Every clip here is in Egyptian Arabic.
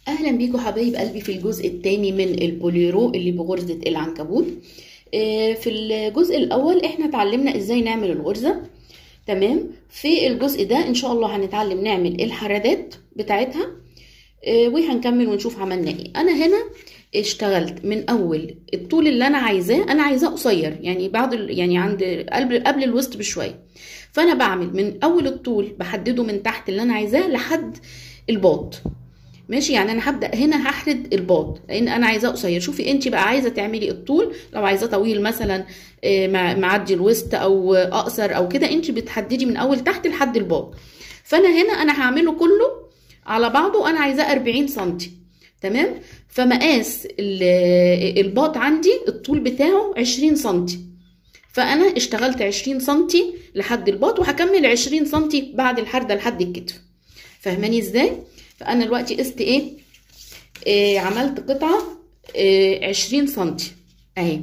اهلا بيكم حبايب قلبي في الجزء الثاني من البوليرو اللي بغرزة العنكبوت آه، في الجزء الاول احنا اتعلمنا ازاي نعمل الغرزة تمام في الجزء ده ان شاء الله هنتعلم نعمل الحردات بتاعتها آه، وهنكمل ونشوف عملنا ايه انا هنا اشتغلت من اول الطول اللي انا عايزاه انا عايزاه قصير يعني بعد ال- يعني عند قبل قبل الوسط بشويه فانا بعمل من اول الطول بحدده من تحت اللي انا عايزاه لحد الباط ماشي يعني انا هبدا هنا هحرد الباط لان انا عايزاه قصير شوفي انت بقى عايزه تعملي الطول لو عايزاه طويل مثلا آه، مع- معدي الوسط او آه، اقصر او كده انت بتحددي من اول تحت لحد الباط فانا هنا انا هعمله كله على بعضه انا عايزاه 40 سنتي تمام فمقاس ال- الباط عندي الطول بتاعه 20 سنتي فانا اشتغلت 20 سنتي لحد الباط وهكمل 20 سنتي بعد الحردة لحد الكتف فاهماني ازاي فانا دلوقتي قست ايه, إيه عملت قطعة إيه 20 سنتي اهي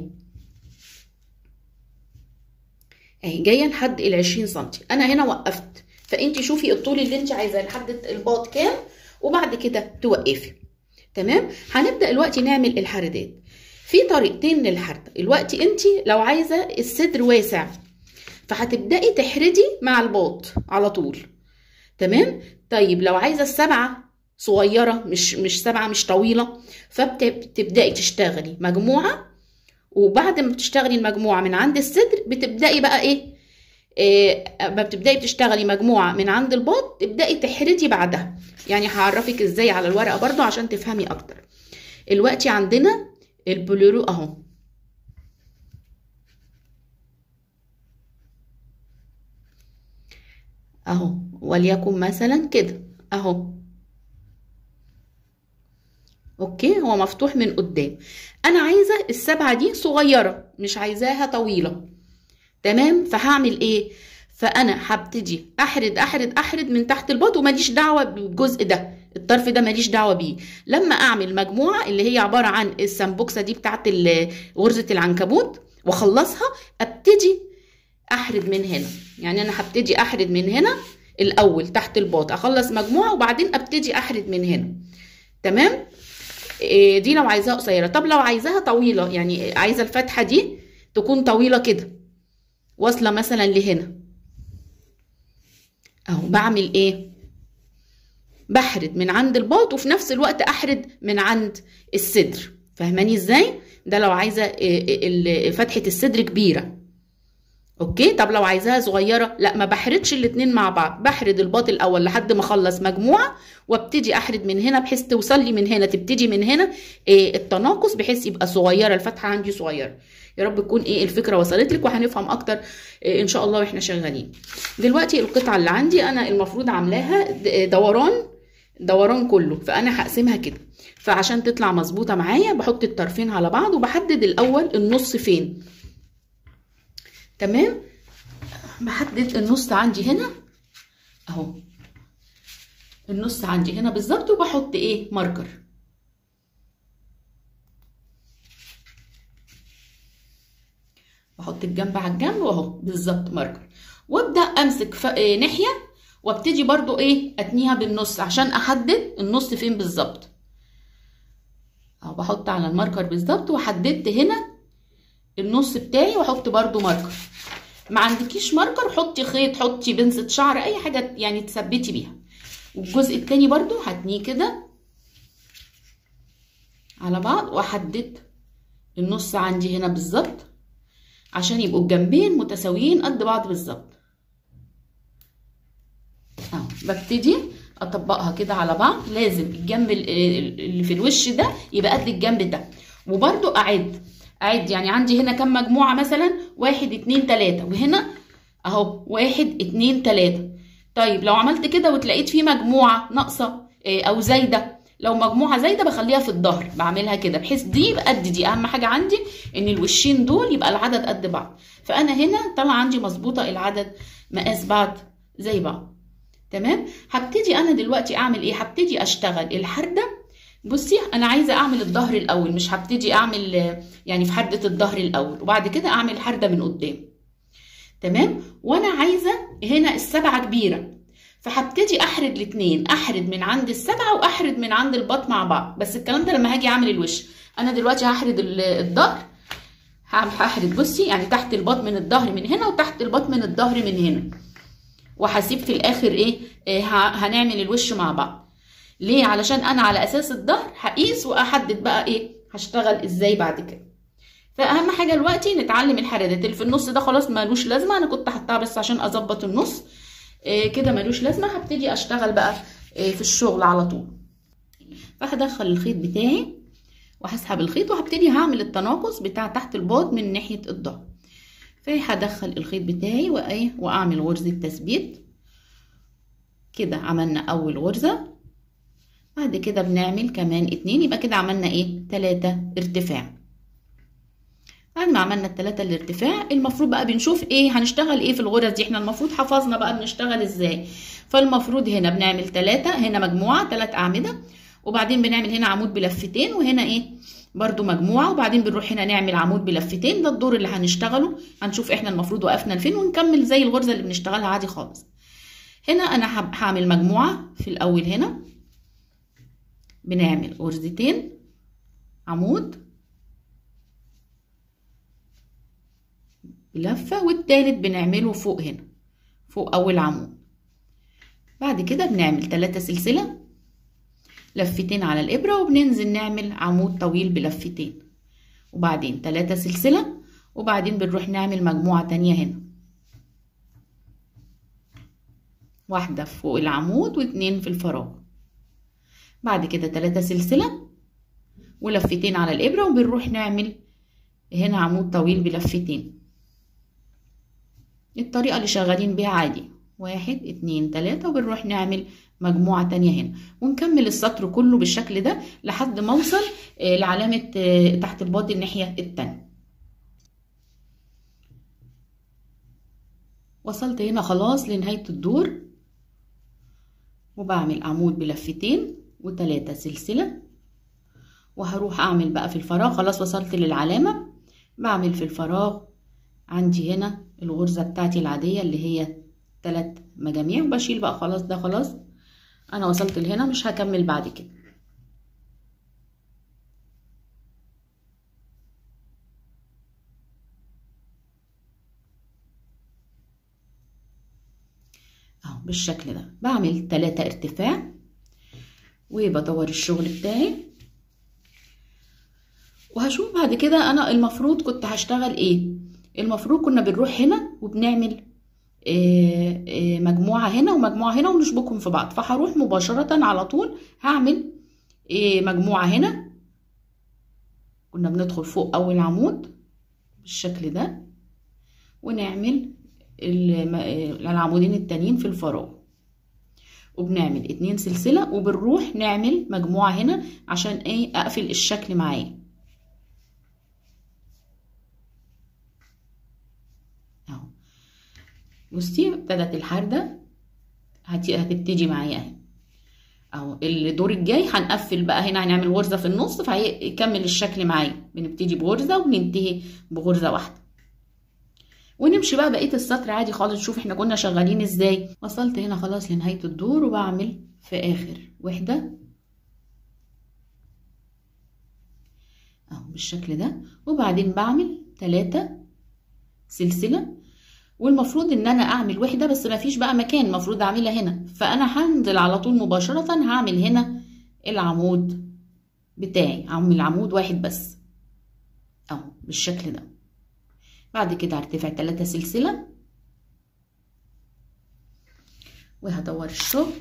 اهي جايه لحد ال 20 سنتي انا هنا وقفت فانت شوفي الطول اللي انت عايزاه لحد الباط كام وبعد كده توقفي تمام هنبدا دلوقتي نعمل الحردات في طريقتين للحرده دلوقتي انت لو عايزه الصدر واسع فهتبداي تحردي مع الباط على طول تمام طيب لو عايزه السبعه صغيره مش مش سبعه مش طويله فبتبداي تشتغلي مجموعه وبعد ما بتشتغلي المجموعه من عند الصدر بتبداي بقى ايه إيه ما بتبداي بتشتغلي مجموعه من عند الباط تبداي تحردي بعدها يعني هعرفك ازاي على الورقه برضو عشان تفهمي اكتر دلوقتي عندنا البوليرو اهو اهو وليكن مثلا كده اهو اوكي هو مفتوح من قدام انا عايزه السبعه دي صغيره مش عايزاها طويله تمام فهعمل ايه فانا هبتدي احرد احرد احرد من تحت الباط وماليش دعوه بالجزء ده الطرف ده ماليش دعوه بيه لما اعمل مجموعه اللي هي عباره عن السمبوكسه دي بتاعت غرزه العنكبوت واخلصها ابتدي احرد من هنا يعني انا هبتدي احرد من هنا الاول تحت الباط اخلص مجموعه وبعدين ابتدي احرد من هنا تمام إيه دي لو عايزاها قصيره طب لو عايزاها طويله يعني عايزه الفتحه دي تكون طويله كده واصله مثلا لهنا اهو بعمل ايه بحرد من عند الباط وفي نفس الوقت احرد من عند الصدر فاهماني ازاي ده لو عايزه فتحه الصدر كبيره اوكي طب لو عايزاها صغيره لا ما بحردش الاتنين مع بعض بحرد الباط الاول لحد ما اخلص مجموعه وابتدي احرد من هنا بحيث توصل لي من هنا تبتدي من هنا إيه التناقص بحيث يبقى صغيره الفتحه عندي صغيره يا رب تكون ايه الفكره وصلت لك وهنفهم اكتر إيه ان شاء الله واحنا شغالين دلوقتي القطعه اللي عندي انا المفروض عاملاها دوران دوران كله فانا هقسمها كده فعشان تطلع مظبوطه معايا بحط الطرفين على بعض وبحدد الاول النص فين تمام بحدد النص عندي هنا اهو النص عندي هنا بالظبط وبحط ايه ماركر بحط الجنب على الجنب واهو بالظبط ماركر وابدا امسك ف... إيه ناحيه وابتدي برضو ايه اتنيها بالنص عشان احدد النص فين بالظبط اهو بحط على الماركر بالظبط وحددت هنا النص بتاعي واحط برضو ماركر ما عندكيش ماركر حطي خيط حطي بنسة شعر اي حاجة يعني تثبتي بيها والجزء التاني برضو هتنيه كده على بعض واحدد النص عندي هنا بالظبط عشان يبقوا الجنبين متساويين قد بعض بالظبط اهو ببتدي اطبقها كده على بعض لازم الجنب اللي في الوش ده يبقى قد الجنب ده وبرضو اعد اعد يعني عندي هنا كم مجموعة مثلا واحد اتنين تلاتة وهنا اهو واحد اتنين تلاتة طيب لو عملت كده وتلاقيت في مجموعة ناقصة او زايدة لو مجموعة زايدة بخليها في الظهر بعملها كده بحيث دي يبقى قد دي اهم حاجة عندي ان الوشين دول يبقى العدد قد بعض فانا هنا طلع عندي مظبوطة العدد مقاس بعض زي بعض تمام هبتدي انا دلوقتي اعمل ايه هبتدي اشتغل الحردة بصي انا عايزه اعمل الظهر الاول مش هبتدي اعمل يعني في حرده الظهر الاول وبعد كده اعمل حرده من قدام تمام وانا عايزه هنا السبعه كبيره فهبتدي احرد الاتنين احرد من عند السبعه واحرد من عند البط مع بعض بس الكلام ده لما هاجي اعمل الوش انا دلوقتي هحرد الظهر هحرد بصي يعني تحت البط من الظهر من هنا وتحت البط من الظهر من هنا وهسيب في الاخر ايه, إيه هنعمل الوش مع بعض ليه علشان انا على اساس الظهر هقيس واحدد بقى ايه هشتغل ازاي بعد كده فاهم حاجه دلوقتي نتعلم الحرادات اللي في النص ده خلاص ملوش لازمه انا كنت حطها بس عشان اظبط النص إيه كده ملوش لازمه هبتدي اشتغل بقى إيه في الشغل على طول فهدخل الخيط بتاعي وهسحب الخيط وهبتدي هعمل التناقص بتاع تحت الباط من ناحيه الظهر فهدخل الخيط بتاعي وايه واعمل غرزه تثبيت كده عملنا اول غرزه بعد كده بنعمل كمان اتنين يبقى كده عملنا ايه تلاتة ارتفاع بعد ما عملنا التلاتة الارتفاع المفروض بقى بنشوف ايه هنشتغل ايه في الغرز دي احنا المفروض حفظنا بقى بنشتغل ازاي فالمفروض هنا بنعمل تلاتة هنا مجموعة تلات اعمدة وبعدين بنعمل هنا عمود بلفتين وهنا ايه برضو مجموعة وبعدين بنروح هنا نعمل عمود بلفتين ده الدور اللي هنشتغله هنشوف احنا المفروض وقفنا لفين ونكمل زي الغرزة اللي بنشتغلها عادي خالص هنا انا هعمل مجموعة في الاول هنا بنعمل غرزتين عمود لفة والتالت بنعمله فوق هنا فوق أول عمود بعد كده بنعمل تلاتة سلسلة لفتين على الإبرة وبننزل نعمل عمود طويل بلفتين وبعدين تلاتة سلسلة وبعدين بنروح نعمل مجموعة تانية هنا واحدة فوق العمود واتنين في الفراغ بعد كده تلاتة سلسلة ولفتين على الإبرة وبنروح نعمل هنا عمود طويل بلفتين الطريقة اللي شغالين بيها عادي واحد اتنين تلاتة وبنروح نعمل مجموعة تانية هنا ونكمل السطر كله بالشكل ده لحد ما اوصل لعلامة تحت الباط الناحية التانية وصلت هنا خلاص لنهاية الدور وبعمل عمود بلفتين وتلاتة سلسلة وهروح اعمل بقى في الفراغ خلاص وصلت للعلامة بعمل في الفراغ عندي هنا الغرزة بتاعتي العادية اللي هي تلات مجاميع وبشيل بقى خلاص ده خلاص انا وصلت لهنا مش هكمل بعد كده اهو بالشكل ده بعمل تلاتة ارتفاع وبدور الشغل بتاعي وهشوف بعد كده انا المفروض كنت هشتغل ايه المفروض كنا بنروح هنا وبنعمل إيه إيه مجموعة هنا ومجموعة هنا ونشبكهم في بعض فهروح مباشرة على طول هعمل إيه مجموعة هنا كنا بندخل فوق أول عمود بالشكل ده ونعمل العمودين التانيين في الفراغ وبنعمل اتنين سلسلة وبنروح نعمل مجموعة هنا عشان ايه اقفل الشكل معايا اهو بصي ابتدت الحردة هتبتدي معايا اهي اهو الدور الجاي هنقفل بقى هنا هنعمل غرزة في النص فهيكمل الشكل معايا بنبتدي بغرزة وبننتهي بغرزة واحدة ونمشي بقى بقيه السطر عادي خالص نشوف احنا كنا شغالين ازاي وصلت هنا خلاص لنهايه الدور وبعمل في اخر وحده اهو بالشكل ده وبعدين بعمل ثلاثة سلسله والمفروض ان انا اعمل وحده بس ما فيش بقى مكان المفروض اعملها هنا فانا هنزل على طول مباشره هعمل هنا العمود بتاعي هعمل عمود واحد بس اهو بالشكل ده بعد كده هرتفع تلاتة سلسلة وهدور الشغل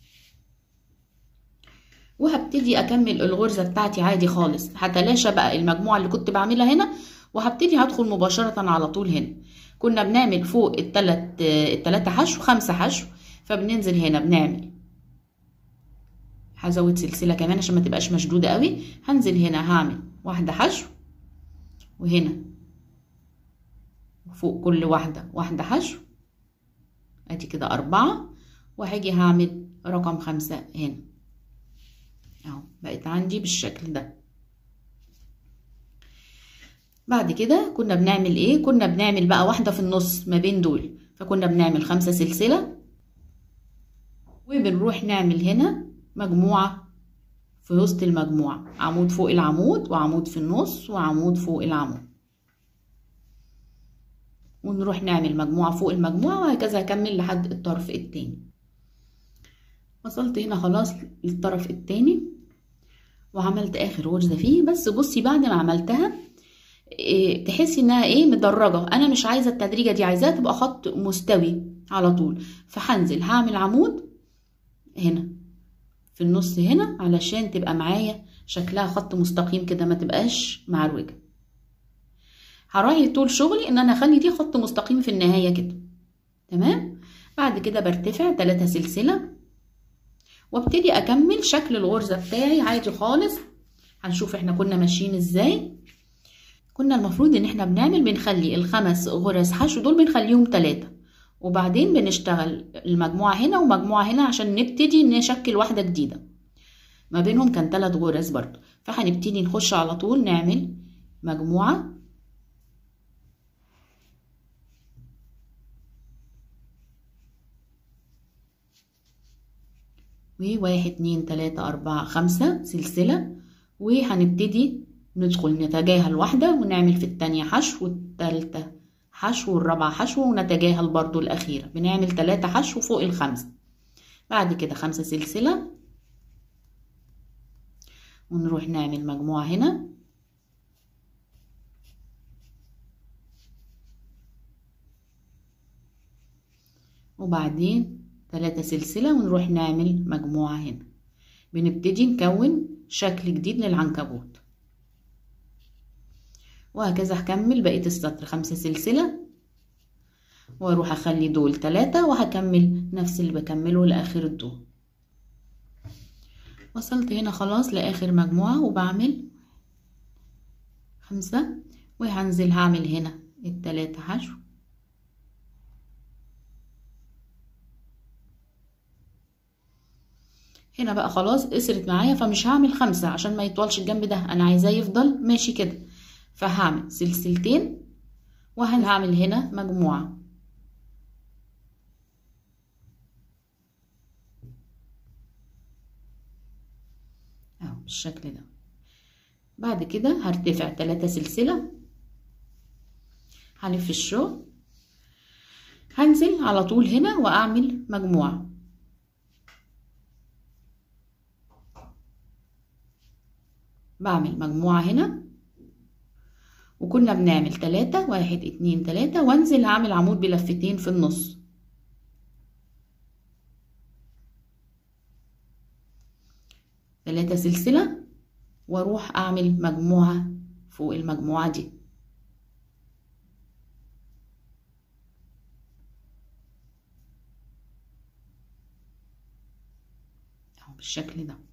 وهبتدي اكمل الغرزة بتاعتي عادي خالص هتلاشى بقى المجموعة اللي كنت بعملها هنا وهبتدي هدخل مباشرة على طول هنا كنا بنعمل فوق التلات التلاتة حشو خمسة حشو فبننزل هنا بنعمل هزود سلسلة كمان عشان ما تبقاش مشدودة قوي هنزل هنا هعمل واحدة حشو وهنا فوق كل واحدة واحدة حشو ادي كده أربعة وهاجي هعمل رقم خمسة هنا اهو بقت عندي بالشكل ده بعد كده كنا بنعمل ايه كنا بنعمل بقى واحدة في النص ما بين دول فكنا بنعمل خمسة سلسلة وبنروح نعمل هنا مجموعة في وسط المجموعة عمود فوق العمود وعمود في النص وعمود فوق العمود ونروح نعمل مجموعة فوق المجموعة وهكذا هكمل لحد الطرف التاني وصلت هنا خلاص للطرف التاني وعملت اخر غرزة فيه بس بصي بعد ما عملتها إيه تحسي انها ايه مدرجة انا مش عايزة التدريجة دي عايزاها تبقى خط مستوي على طول فهنزل هعمل عمود هنا في النص هنا علشان تبقى معايا شكلها خط مستقيم كده ما تبقاش معروجة هراعي طول شغلي ان انا اخلي دي خط مستقيم في النهاية كده تمام بعد كده برتفع تلاتة سلسلة وابتدي اكمل شكل الغرزة بتاعي عادي خالص هنشوف احنا كنا ماشيين ازاي كنا المفروض ان احنا بنعمل بنخلي الخمس غرز حشو دول بنخليهم تلاتة وبعدين بنشتغل المجموعة هنا ومجموعة هنا عشان نبتدي نشكل واحدة جديدة ما بينهم كان تلات غرز برضو فهنبتدي نخش على طول نعمل مجموعة وواحد اتنين تلاتة أربعة خمسة سلسلة وهنبتدي ندخل نتجاهل واحدة ونعمل في التانية حشو والتالتة حشو والرابعة حشو ونتجاهل برضو الأخيرة بنعمل تلاتة حشو فوق الخمسة بعد كده خمسة سلسلة ونروح نعمل مجموعة هنا وبعدين تلاتة سلسلة ونروح نعمل مجموعة هنا بنبتدي نكون شكل جديد للعنكبوت وهكذا هكمل بقية السطر خمسة سلسلة واروح اخلي دول تلاتة وهكمل نفس اللي بكمله لاخر الدور وصلت هنا خلاص لاخر مجموعة وبعمل خمسة وهنزل هعمل هنا التلاتة حشو هنا بقى خلاص قصرت معايا فمش هعمل خمسة عشان ما يطولش الجنب ده انا عايزاه يفضل ماشي كده فهعمل سلسلتين وهنعمل هنا مجموعة اهو بالشكل ده بعد كده هرتفع تلاتة سلسلة هلف الشغل هنزل على طول هنا واعمل مجموعة بعمل مجموعة هنا وكنا بنعمل تلاتة واحد اتنين تلاتة وانزل هعمل عمود بلفتين في النص تلاتة سلسلة واروح اعمل مجموعة فوق المجموعة دي اهو بالشكل ده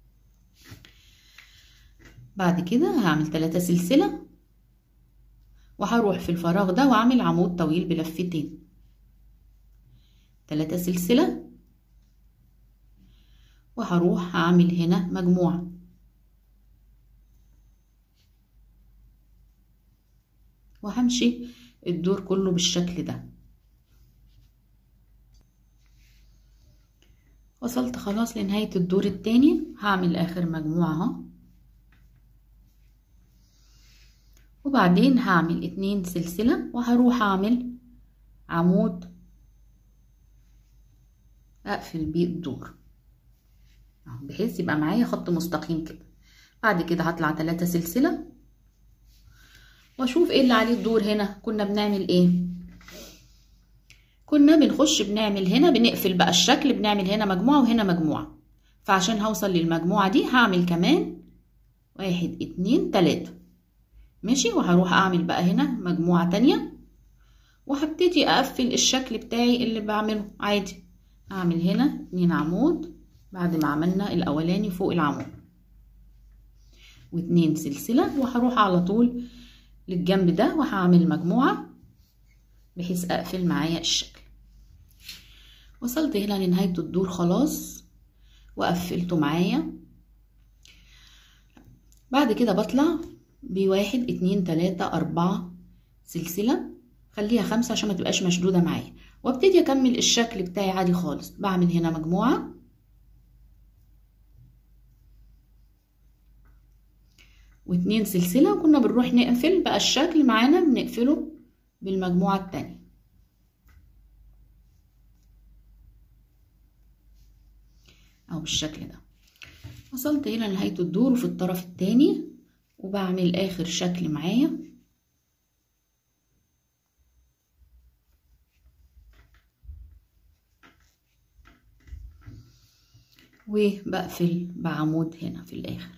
بعد كده هعمل تلاتة سلسلة وهروح في الفراغ ده واعمل عمود طويل بلفتين تلاتة سلسلة وهروح اعمل هنا مجموعة وهمشي الدور كله بالشكل ده وصلت خلاص لنهاية الدور التاني هعمل اخر مجموعة اهو وبعدين هعمل اتنين سلسلة وهروح اعمل عمود اقفل بيه الدور بحيث يبقى معايا خط مستقيم كده بعد كده هطلع تلاتة سلسلة واشوف ايه اللي عليه الدور هنا كنا بنعمل ايه كنا بنخش بنعمل هنا بنقفل بقى الشكل بنعمل هنا مجموعة وهنا مجموعة فعشان هوصل للمجموعة دي هعمل كمان واحد اتنين تلاتة ماشي وهروح اعمل بقى هنا مجموعة تانية وهبتدي اقفل الشكل بتاعي اللي بعمله عادي اعمل هنا اتنين عمود بعد ما عملنا الاولاني فوق العمود واتنين سلسلة وهروح على طول للجنب ده وهعمل مجموعة بحيث اقفل معايا الشكل وصلت هنا لنهاية الدور خلاص وقفلته معايا بعد كده بطلع بواحد اتنين تلاتة اربعة سلسلة خليها خمسة عشان ما تبقاش مشدودة معايا وابتدي اكمل الشكل بتاعي عادي خالص بعمل هنا مجموعة واتنين سلسلة وكنا بنروح نقفل بقى الشكل معانا بنقفله بالمجموعة التانية او بالشكل ده وصلت هنا لنهاية الدور وفي الطرف التاني وبعمل اخر شكل معايا وبقفل بعمود هنا في الاخر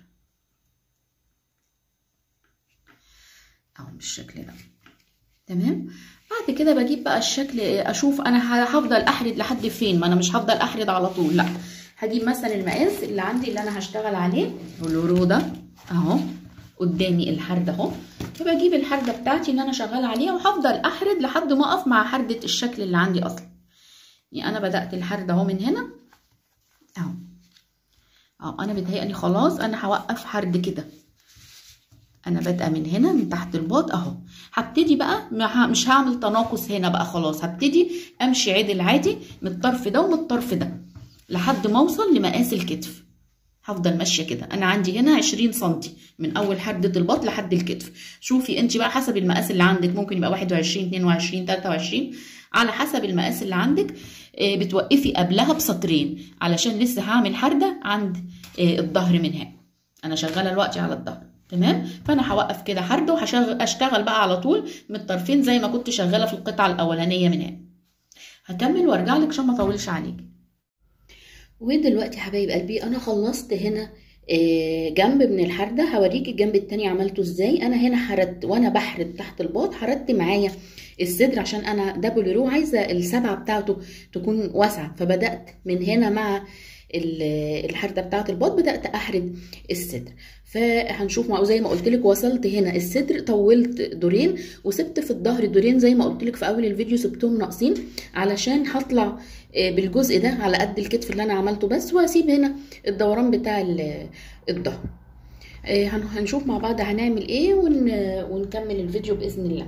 اهو بالشكل ده تمام بعد كده بجيب بقى الشكل اشوف انا هفضل احرد لحد فين ما انا مش هفضل احرد على طول لا هجيب مثلا المقاس اللي عندي اللي انا هشتغل عليه الورو ده اهو قدامي الحرد اهو فبجيب الحرده بتاعتي اللي انا شغاله عليها وهفضل احرد لحد ما اقف مع حرده الشكل اللي عندي اصلا يعني انا بدات الحرد اهو من هنا اهو اهو انا بتهيألي خلاص انا هوقف حرد كده انا بادئه من هنا من تحت الباط اهو هبتدي بقى مش هعمل تناقص هنا بقى خلاص هبتدي امشي عدل عادي من الطرف ده ومن الطرف ده لحد ما اوصل لمقاس الكتف هفضل ماشيه كده انا عندي هنا 20 سم من اول حده الباط لحد الكتف شوفي انت بقى حسب المقاس اللي عندك ممكن يبقى 21 22 23 على حسب المقاس اللي عندك بتوقفي قبلها بسطرين علشان لسه هعمل حرده عند الظهر من هنا انا شغاله دلوقتي على الظهر تمام فانا هوقف كده حرده وهشتغل بقى على طول من الطرفين زي ما كنت شغاله في القطعه الاولانيه من هنا هكمل وارجع لك عشان ما اطولش عليك ودلوقتي حبايب قلبي انا خلصت هنا جنب من الحرده هوريك الجنب التاني عملته ازاي انا هنا حردت وانا بحرد تحت الباط حردت معايا الصدر عشان انا ده بوليرو عايزه السبعه بتاعته تكون واسعه فبدات من هنا مع الحرده بتاعه الباط بدات احرد الصدر فهنشوف معه زي ما قلت لك وصلت هنا الصدر طولت دورين وسبت في الظهر دورين زي ما قلت لك في اول الفيديو سبتهم ناقصين علشان هطلع بالجزء ده على قد الكتف اللي انا عملته بس وهسيب هنا الدوران بتاع الظهر هنشوف مع بعض هنعمل ايه ونكمل الفيديو باذن الله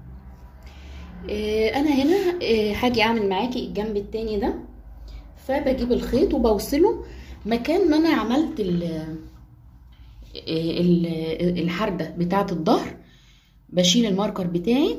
انا هنا هاجي اعمل معاكي الجنب التاني ده فبجيب الخيط وبوصله مكان ما انا عملت الحرده بتاعه الظهر بشيل الماركر بتاعي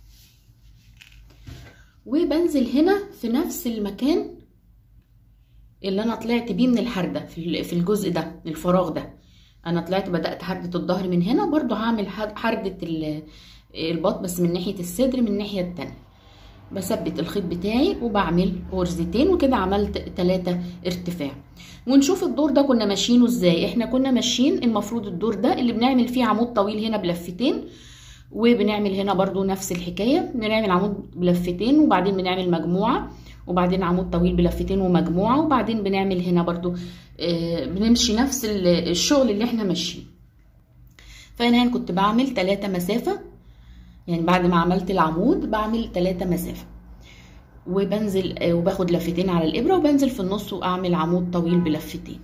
وبنزل هنا في نفس المكان اللي انا طلعت بيه من الحرده في الجزء ده الفراغ ده انا طلعت بدات حرده الظهر من هنا برضو هعمل حرده الباط بس من ناحيه الصدر من الناحيه التانية بثبت الخيط بتاعي وبعمل غرزتين وكده عملت تلاتة ارتفاع ونشوف الدور ده كنا ماشيينه ازاي احنا كنا ماشيين المفروض الدور ده اللي بنعمل فيه عمود طويل هنا بلفتين وبنعمل هنا برضو نفس الحكاية بنعمل عمود بلفتين وبعدين بنعمل مجموعة وبعدين عمود طويل بلفتين ومجموعة وبعدين بنعمل هنا برضو آه بنمشي نفس الشغل اللي احنا ماشيين فهنا كنت بعمل تلاتة مسافة يعني بعد ما عملت العمود بعمل تلاتة مسافة وبنزل آه وباخد لفتين على الإبرة وبنزل في النص وأعمل عمود طويل بلفتين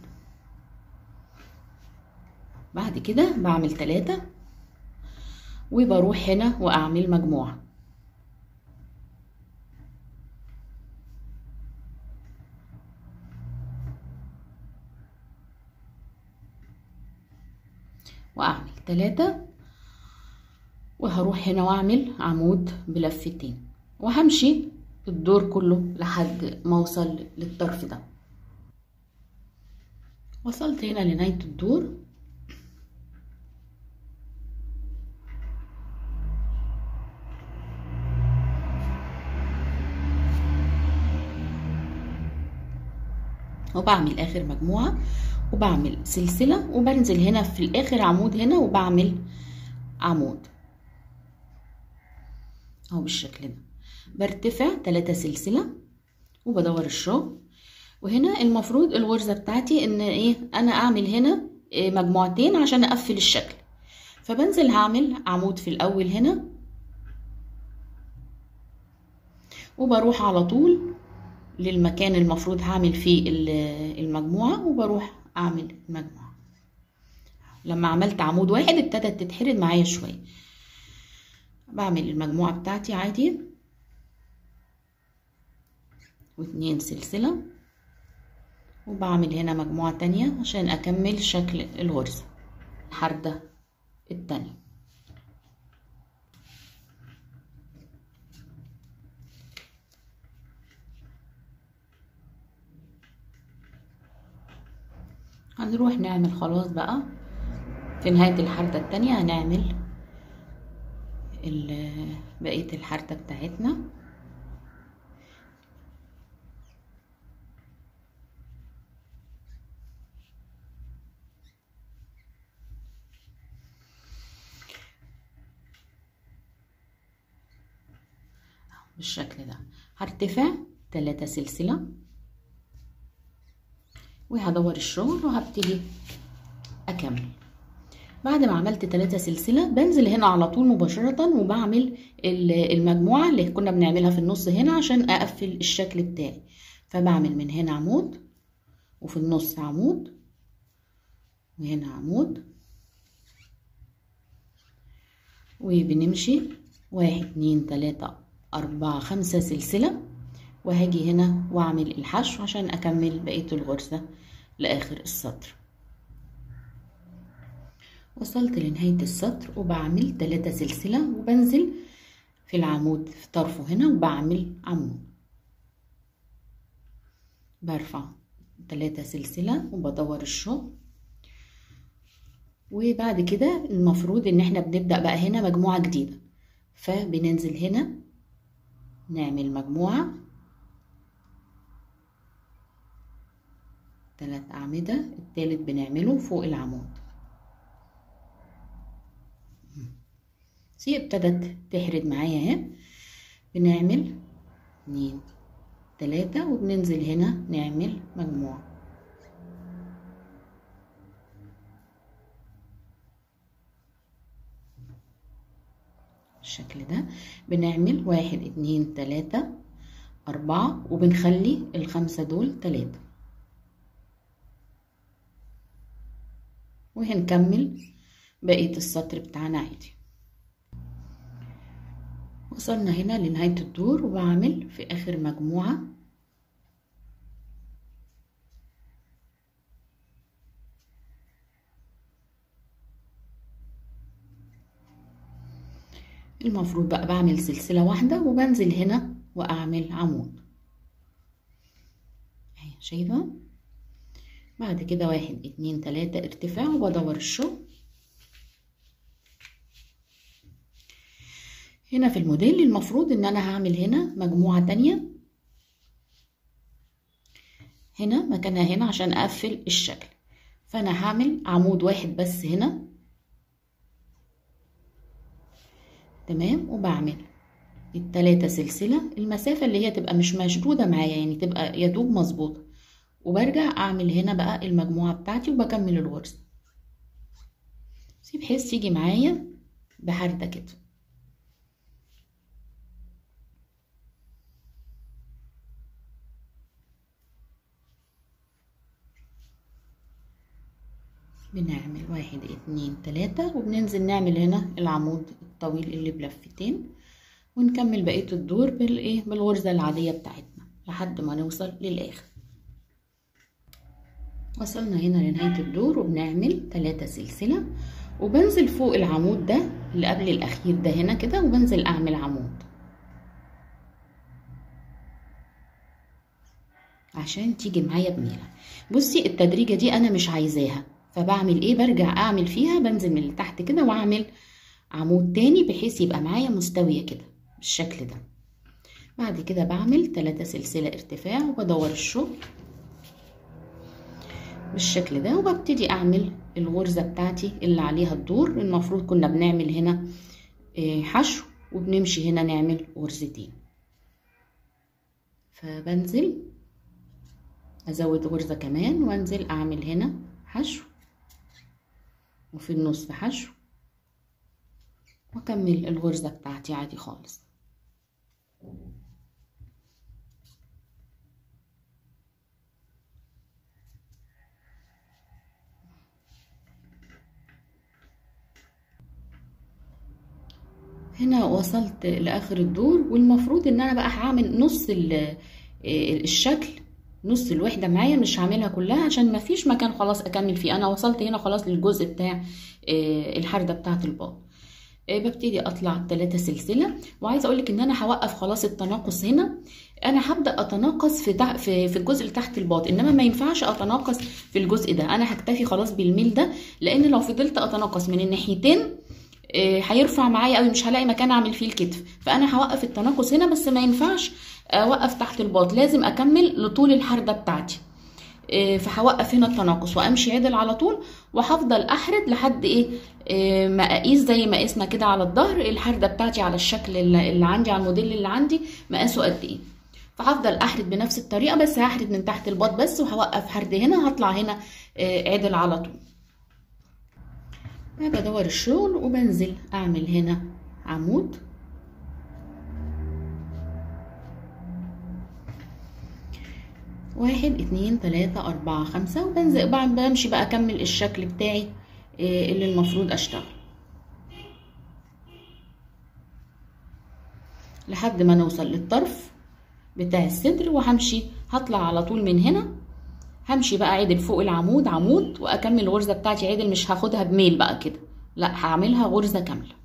بعد كده بعمل تلاتة وبروح هنا وأعمل مجموعة وأعمل تلاتة وهروح هنا وأعمل عمود بلفتين وهمشي الدور كله لحد ما اوصل للطرف ده وصلت هنا لنهاية الدور وبعمل اخر مجموعة وبعمل سلسلة وبنزل هنا في الاخر عمود هنا وبعمل عمود اهو بالشكل ده برتفع تلاتة سلسلة وبدور الشغل وهنا المفروض الغرزة بتاعتي ان ايه انا اعمل هنا إيه مجموعتين عشان اقفل الشكل فبنزل هعمل عمود في الاول هنا وبروح على طول للمكان المفروض هعمل فيه المجموعة وبروح اعمل المجموعة لما عملت عمود واحد ابتدت تتحرد معايا شوية بعمل المجموعة بتاعتي عادي واتنين سلسلة وبعمل هنا مجموعة تانية عشان أكمل شكل الغرزة الحردة التانية هنروح نعمل خلاص بقى في نهاية الحردة التانية هنعمل بقية الحردة بتاعتنا بالشكل ده هرتفع تلاتة سلسلة وهدور الشغل وهبتدي اكمل بعد ما عملت تلاتة سلسلة بنزل هنا على طول مباشرة وبعمل المجموعة اللي كنا بنعملها في النص هنا عشان اقفل الشكل بتاعي فبعمل من هنا عمود وفي النص عمود وهنا عمود وبنمشي واحد اتنين تلاتة أربعة خمسة سلسلة وهاجي هنا واعمل الحشو عشان اكمل بقية الغرزة لاخر السطر وصلت لنهاية السطر وبعمل تلاتة سلسلة وبنزل في العمود في طرفه هنا وبعمل عمود برفع تلاتة سلسلة وبدور الشغل وبعد كده المفروض ان احنا بنبدأ بقى هنا مجموعة جديدة فبننزل هنا نعمل مجموعة تلات أعمدة التالت بنعمله فوق العمود سي ابتدت تحرد معايا اهي بنعمل اتنين تلاتة وبننزل هنا نعمل مجموعة بالشكل ده بنعمل واحد اتنين تلاتة أربعة وبنخلي الخمسة دول تلاتة وهنكمل بقية السطر بتاعنا عادي وصلنا هنا لنهاية الدور وبعمل في آخر مجموعة المفروض بقى بعمل سلسلة واحدة وبنزل هنا وأعمل عمود اهي شايفة بعد كده واحد اتنين تلاتة ارتفاع وبدور الشغل هنا في الموديل المفروض ان انا هعمل هنا مجموعة تانية هنا مكانها هنا عشان اقفل الشكل فانا هعمل عمود واحد بس هنا تمام وبعمل التلاتة سلسلة المسافة اللي هي تبقى مش مشدودة معايا يعني تبقى يدوب مظبوطة وبرجع اعمل هنا بقى المجموعة بتاعتي وبكمل الغرزة بحيث تيجي معايا بحردة كده بنعمل واحد اتنين تلاتة وبننزل نعمل هنا العمود الطويل اللي بلفتين ونكمل بقية الدور بالايه بالغرزة العادية بتاعتنا لحد ما نوصل للآخر وصلنا هنا لنهاية الدور وبنعمل تلاتة سلسلة وبنزل فوق العمود ده اللي قبل الأخير ده هنا كده وبنزل أعمل عمود عشان تيجي معايا بميلة بصي التدريجة دي أنا مش عايزاها فبعمل ايه برجع اعمل فيها بنزل من تحت كده واعمل عمود تاني بحيث يبقى معايا مستوية كده بالشكل ده بعد كده بعمل تلاتة سلسلة ارتفاع وبدور الشغل بالشكل ده وببتدي اعمل الغرزة بتاعتي اللي عليها الدور المفروض كنا بنعمل هنا حشو وبنمشي هنا نعمل غرزتين فبنزل ازود غرزة كمان وانزل اعمل هنا حشو وفي النص حشو واكمل الغرزة بتاعتي عادي خالص هنا وصلت لاخر الدور والمفروض ان انا بقى هعمل نص الشكل نص الوحدة معايا مش هعملها كلها عشان مفيش مكان خلاص اكمل فيه انا وصلت هنا خلاص للجزء بتاع الحردة بتاعة الباط ببتدي اطلع ثلاثة سلسلة وعايزة اقولك ان انا هوقف خلاص التناقص هنا انا هبدا اتناقص في تح... في في الجزء اللي تحت الباط انما ما ينفعش اتناقص في الجزء ده انا هكتفي خلاص بالميل ده لان لو فضلت اتناقص من الناحيتين هيرفع معايا قوي مش هلاقي مكان اعمل فيه الكتف فانا هوقف التناقص هنا بس ما ينفعش اوقف تحت الباط لازم اكمل لطول الحرده بتاعتي فهوقف هنا التناقص وامشي عدل على طول وهفضل احرد لحد ايه ما اقيس زي ما قسنا كده على الظهر الحرده بتاعتي على الشكل اللي عندي على الموديل اللي عندي مقاسه قد ايه فهفضل احرد بنفس الطريقه بس هحرد من تحت الباط بس وهوقف حرد هنا هطلع هنا عدل على طول بدور الشغل وبنزل اعمل هنا عمود واحد اتنين تلاتة اربعة خمسة وبنزل بمشي بقى اكمل الشكل بتاعي اللي المفروض اشتغل لحد ما نوصل للطرف بتاع الصدر وهمشي هطلع على طول من هنا همشي بقى عدل فوق العمود عمود واكمل الغرزه بتاعتي عدل مش هاخدها بميل بقى كده لا هعملها غرزه كامله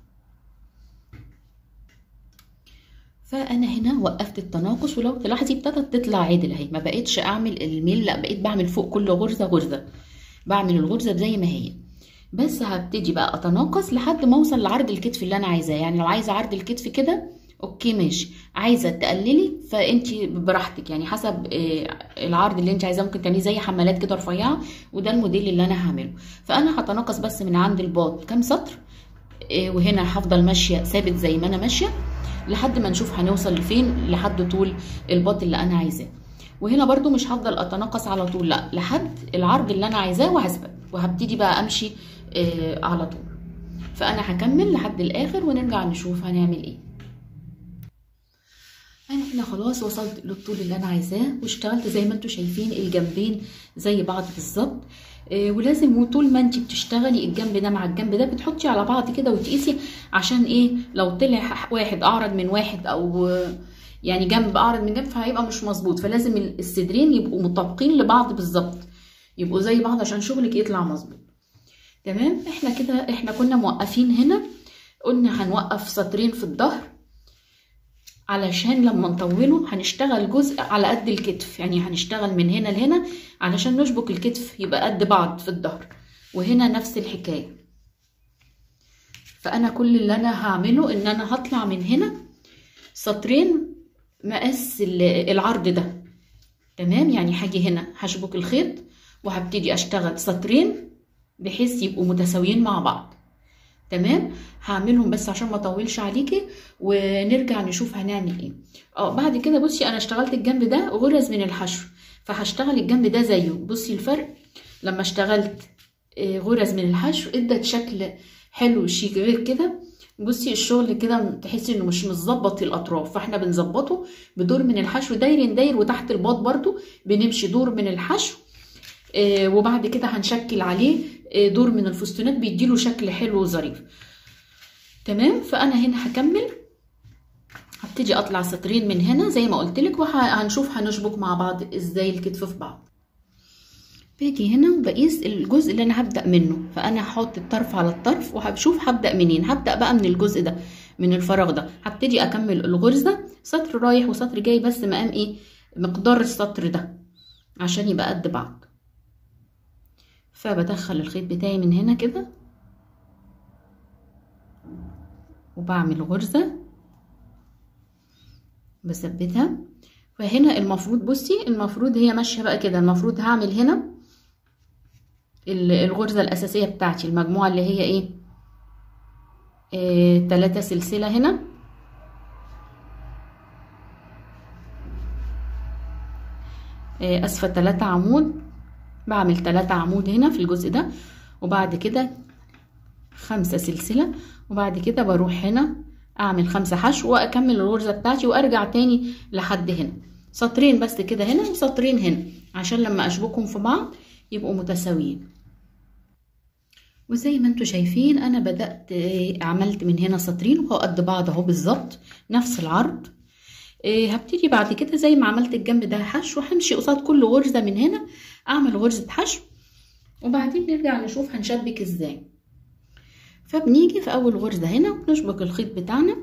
فانا هنا وقفت التناقص ولو تلاحظي ابتدت تطلع عدل اهي ما بقتش اعمل الميل لا بقيت بعمل فوق كل غرزه غرزه بعمل الغرزه زي ما هي بس هبتدي بقى اتناقص لحد ما اوصل لعرض الكتف اللي انا عايزاه يعني لو عايزه عرض الكتف كده اوكي ماشي عايزه تقللي فانت براحتك يعني حسب العرض اللي انت عايزاه ممكن تعمليه زي حمالات كده رفيعه وده الموديل اللي انا هعمله فانا هتناقص بس من عند الباط كام سطر وهنا هفضل ماشيه ثابت زي ما انا ماشيه لحد ما نشوف هنوصل لفين لحد طول الباط اللي انا عايزاه وهنا برضو مش هفضل اتناقص على طول لا لحد العرض اللي انا عايزاه وهثبت وهبتدي بقى امشي على طول فانا هكمل لحد الاخر ونرجع نشوف هنعمل ايه انا هنا خلاص وصلت للطول اللي انا عايزاه واشتغلت زي ما انتم شايفين الجنبين زي بعض بالظبط آه ولازم وطول ما انت بتشتغلي الجنب ده مع الجنب ده بتحطي على بعض كده وتقيسي عشان ايه لو طلع واحد اعرض من واحد او يعني جنب اعرض من جنب فهيبقى مش مظبوط فلازم الصدرين يبقوا مطابقين لبعض بالظبط يبقوا زي بعض عشان شغلك يطلع مظبوط تمام احنا كده احنا كنا موقفين هنا قلنا هنوقف سطرين في الظهر علشان لما نطوله هنشتغل جزء على قد الكتف يعني هنشتغل من هنا لهنا علشان نشبك الكتف يبقى قد بعض في الظهر وهنا نفس الحكاية فأنا كل اللي أنا هعمله إن أنا هطلع من هنا سطرين مقاس العرض ده تمام يعني هاجي هنا هشبك الخيط وهبتدي أشتغل سطرين بحيث يبقوا متساويين مع بعض تمام هعملهم بس عشان ما اطولش عليكي ونرجع نشوف هنعمل ايه اه بعد كده بصي انا اشتغلت الجنب ده غرز من الحشو فهشتغل الجنب ده زيه بصي الفرق لما اشتغلت غرز من الحشو ادت شكل حلو شيك غير كده بصي الشغل كده تحسي انه مش متظبط الاطراف فاحنا بنظبطه بدور من الحشو داير داير وتحت الباط برضو بنمشي دور من الحشو آه وبعد كده هنشكل عليه آه دور من الفستونات بيديله شكل حلو وظريف تمام فانا هنا هكمل هبتدي اطلع سطرين من هنا زي ما قلت لك وهنشوف هنشبك مع بعض ازاي الكتف في بعض باجي هنا وبقيس الجزء اللي انا هبدا منه فانا هحط الطرف على الطرف وهشوف هبدا منين هبدا بقى من الجزء ده من الفراغ ده هبتدي اكمل الغرزه سطر رايح وسطر جاي بس مقام ايه مقدار السطر ده عشان يبقى قد بعض فبدخل الخيط بتاعي من هنا كده وبعمل غرزة بثبتها فهنا المفروض بصي المفروض هي ماشية بقى كده المفروض هعمل هنا الغرزة الأساسية بتاعتي المجموعة اللي هي ايه آه تلاتة سلسلة هنا آه أسفة تلاتة عمود بعمل تلاتة عمود هنا في الجزء ده وبعد كده خمسة سلسلة وبعد كده بروح هنا اعمل خمسة حشو واكمل الغرزة بتاعتي وارجع تاني لحد هنا سطرين بس كده هنا وسطرين هنا عشان لما اشبكهم في بعض يبقوا متساويين وزي ما انتوا شايفين انا بدأت عملت من هنا سطرين وهو قد بعض اهو بالظبط نفس العرض إيه هبتدي بعد كده زي ما عملت الجنب ده حشو همشي قصاد كل غرزة من هنا اعمل غرزة حشو وبعدين نرجع نشوف هنشبك ازاي فبنيجي في اول غرزة هنا ونشبك الخيط بتاعنا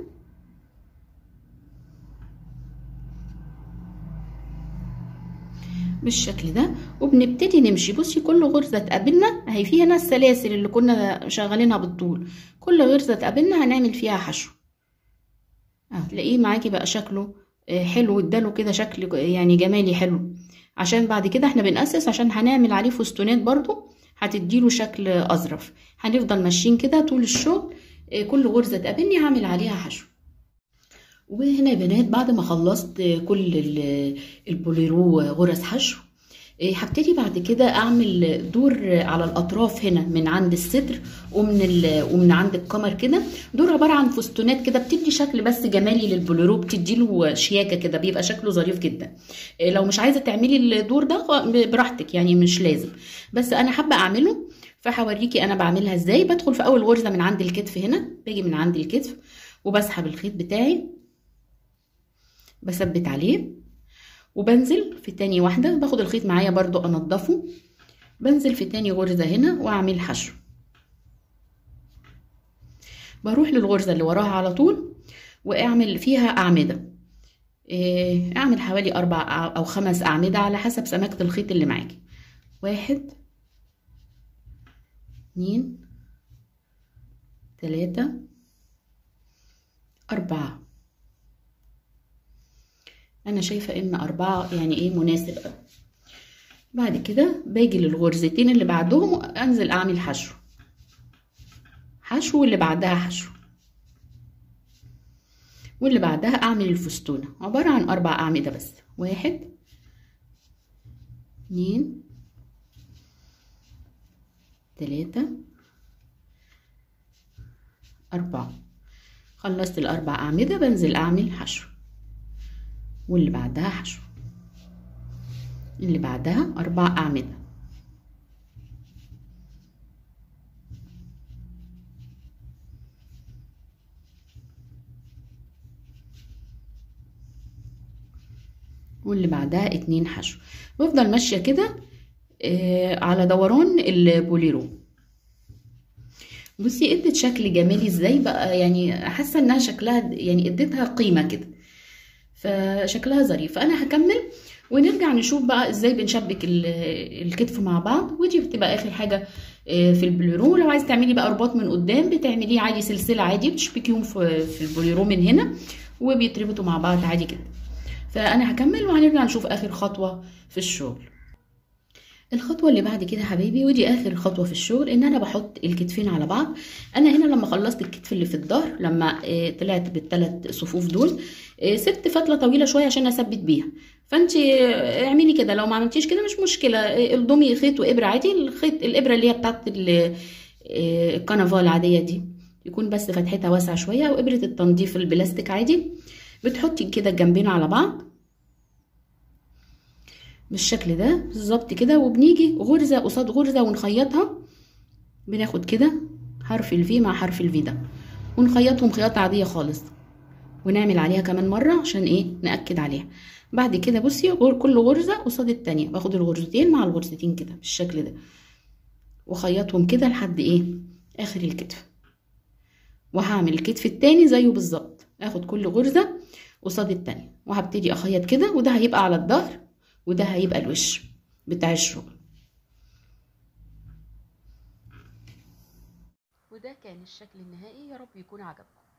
بالشكل ده وبنبتدي نمشي بصي كل غرزة تقابلنا اهي في هنا السلاسل اللي كنا شغالينها بالطول كل غرزة تقابلنا هنعمل فيها حشو اه تلاقيه معاكي بقى شكله حلو اداله كده شكل يعني جمالي حلو عشان بعد كده احنا بنأسس عشان هنعمل عليه فستونات برضو هتديله شكل اظرف هنفضل ماشيين كده طول الشغل كل غرزة تقابلني هعمل عليها حشو وهنا يا بنات بعد ما خلصت كل البوليرو غرز حشو هبتدي بعد كده اعمل دور على الاطراف هنا من عند الصدر ومن ومن عند القمر كده دور عباره عن فستونات كده بتدي شكل بس جمالي للبوليرو بتدي له شياكه كده بيبقى شكله ظريف جدا لو مش عايزه تعملي الدور ده براحتك يعني مش لازم بس انا حابه اعمله فهوريكي انا بعملها ازاي بدخل في اول غرزه من عند الكتف هنا باجي من عند الكتف وبسحب الخيط بتاعي بثبت عليه وبنزل في تاني واحدة باخد الخيط معايا برضو انضفه بنزل في تاني غرزة هنا واعمل حشو بروح للغرزة اللي وراها على طول واعمل فيها اعمدة اعمل حوالي اربع او خمس اعمدة على حسب سماكة الخيط اللي معاكي واحد اتنين تلاتة اربعة انا شايفة ان اربعة يعني ايه مناسب اوي بعد كده باجي للغرزتين اللي بعدهم انزل اعمل حشو حشو واللي بعدها حشو واللي بعدها اعمل الفستونة عبارة عن اربع اعمدة بس واحد اتنين تلاتة اربعة خلصت الاربع اعمدة بنزل اعمل حشو واللي بعدها حشو اللي بعدها أربع أعمدة واللي بعدها اتنين حشو بفضل ماشية كده آه على دوران البوليرو بصي ادت شكل جمالي ازاي بقى يعني حاسه انها شكلها يعني اديتها قيمه كده فشكلها ظريف فانا هكمل ونرجع نشوف بقى ازاي بنشبك الكتف مع بعض ودي بتبقى اخر حاجه في البوليرو لو عايز تعملي بقى رباط من قدام بتعمليه عادي سلسله عادي بتشبكيهم في البوليرو من هنا وبيتربطوا مع بعض عادي جدا فانا هكمل وهنرجع نشوف اخر خطوه في الشغل الخطوه اللي بعد كده حبايبي ودي اخر خطوه في الشغل ان انا بحط الكتفين على بعض انا هنا لما خلصت الكتف اللي في الظهر لما طلعت بالثلاث صفوف دول سبت فتله طويله شويه عشان اثبت بيها فانت اعملي كده لو ما عملتيش كده مش مشكله الضمي خيط وابره عادي الخيط الابره اللي هي بتاعت الكنفال العاديه دي يكون بس فتحتها واسعه شويه وابره التنظيف البلاستيك عادي بتحطي كده الجنبين على بعض بالشكل ده بالظبط كده وبنيجي غرزه قصاد غرزه ونخيطها بناخد كده حرف الفي مع حرف الفي ده ونخيطهم خياطه عاديه خالص ونعمل عليها كمان مره عشان ايه ناكد عليها بعد كده بصي كل غرزه قصاد التانية باخد الغرزتين مع الغرزتين كده بالشكل ده وخيطهم كده لحد ايه اخر الكتف وهعمل الكتف التاني زيه بالظبط اخد كل غرزه قصاد التانية وهبتدي اخيط كده وده هيبقى على الظهر وده هيبقى الوش بتاع الشغل وده كان الشكل النهائي يا رب يكون عجبكم